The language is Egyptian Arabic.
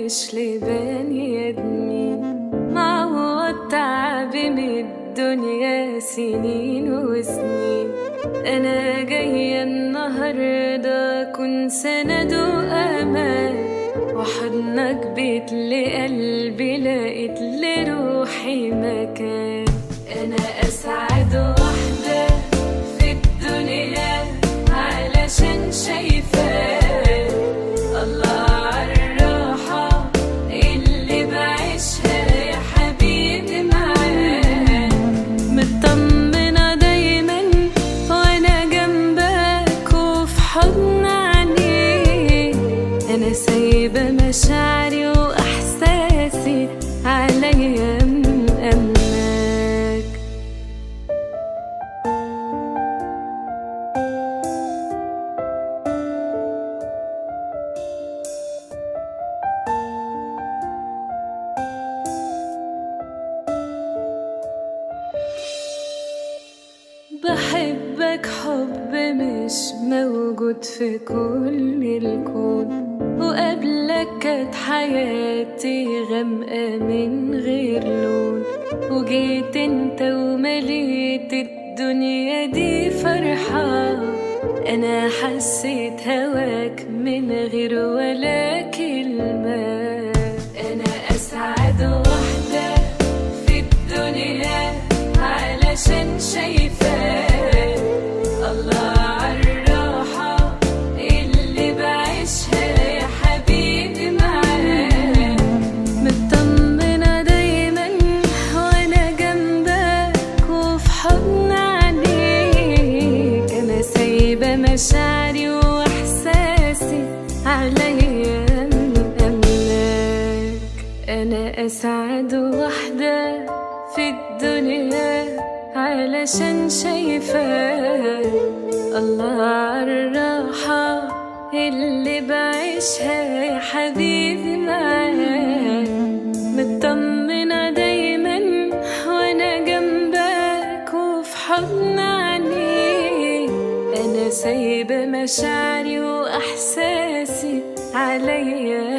مش لبني ادمين معوض تعبي من الدنيا سنين وسنين انا جاية النهاردة كن سند وامان وحضنك بيت لقلبي لقيت لروحي مكان انا اسعد واحدة في الدنيا علشان شايفاك الله عالراحة اللي بعيشها يا حبيبي معاك مطمنة دايما وانا جنبك وفي حضن عينيك انا سايبة مشاعري واحساسي عليا مأمنك بحبك حب مش موجود في كل الكون وقبلك كانت حياتي غامقة من غير لون وجيت انت ومليت الدنيا دي فرحة انا حسيت هواك من غير ولا كلمة انا اسعد واحدة في الدنيا علشان شايفاك الله عالراحة اللي بعيشها يا حبيبي معاك مطمنة دايما وانا جنبك وفي حضن عينيك انا سايبة مشاعري واحساسي عليا مأمنك انا اسعد واحدة في الدنيا علشان شايفاك الله عالراحة اللي بعيشها يا حبيبي معاك مطمنة دايما وانا جنبك وفي حضن عينيك انا سايبة مشاعري واحساسي عليا